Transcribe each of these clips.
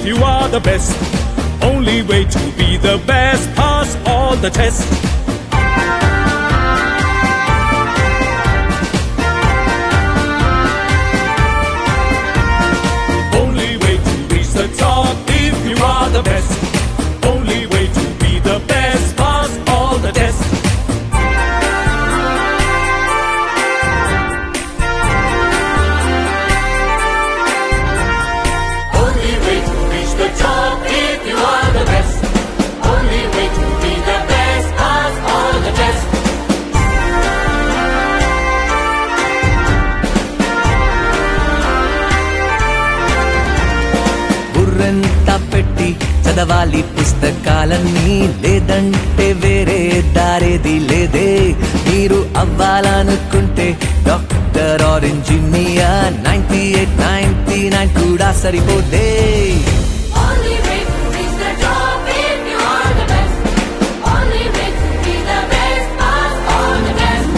if you are the best. Only way to be the best, pass all the tests. Only way to reach the top if you are the best. Only way to be the best, pass all the tests. Only way to reach the top if you are the best. Only way to be the best, pass all the tests. బుర్రంతా పెట్టి చదవాలి పుస్తకాలన్నీ లేదంటే వేరే దారేది లేదే మీరు అవ్వాలనుకుంటే doctor or engineer ninety eight ninety nine కూడా సరిపోతే Only way to reach the top if you are the best. Only way to be the best, pass all the tests.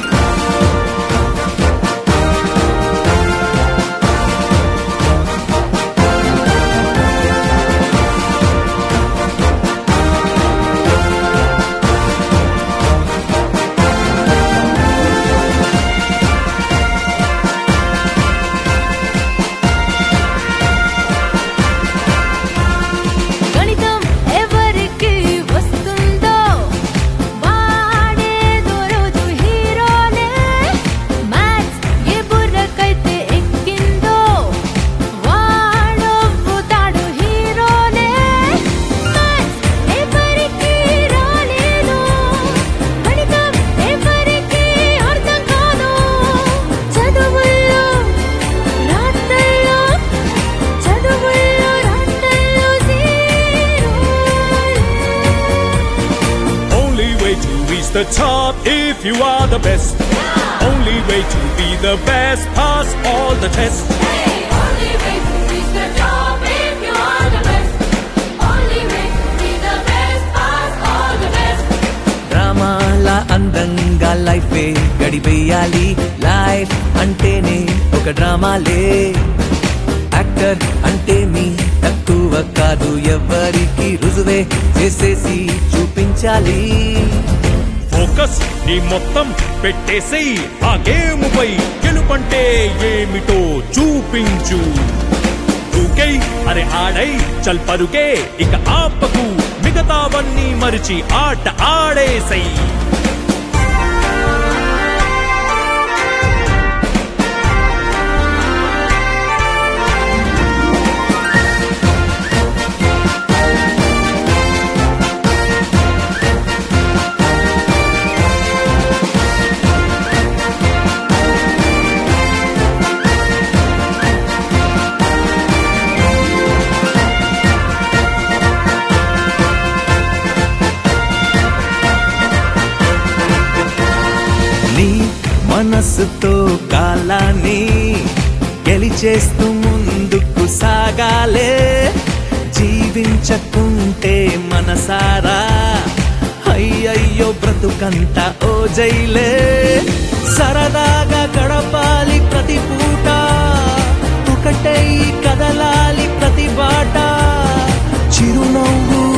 గణితం ఎవరికి వస్తుందో వాడే దొరదు హీరోనే మ్యాథ్స్ ఏ బుర్రకైతే ఎక్కిందో వాడవుతాడు హీరోనే మ్యాథ్స్ ఎవరికి రాలేదు గణితం ఎవరికి అర్థం కాదు చదువుల్లో రాత్రల్లో చదువుల్లో రాత్రల్లో zero Only way to reach the top if you are the best. Only way to be the best, pass all the tests. Only way to reach the top if you are the best. Only way to be the best, pass all the tests. డ్రామాల అందంగా లైఫే గడిపేయాలి life అంటేనే ఒక డ్రామాలే actor అంటే మీ తక్కువ కాదు ఎవరికి రుజువే చేసేసి చూపించాలి ఫోకస్ నీ మొత్తం పెట్టేసేయ్ ఆ గేమ్ పై గెలుపంటే ఏమిటో చూపించు దూకై అరే ఆడై చల్ పరుగే ఇక ఆపకు మిగతావన్నీ మరిచి ఆట ఆడేసై నీ మనస్సుతో కాలాన్ని గెలిచేస్తూ ముందుకు సాగాలే జీవించకుంటే మనసారా అయ్యయ్యో బ్రతుకంతా ఓ జైలే సరదాగా గడపాలి ప్రతి పూట ఒకటై కదలాలి ప్రతి బాట చిరునవ్వు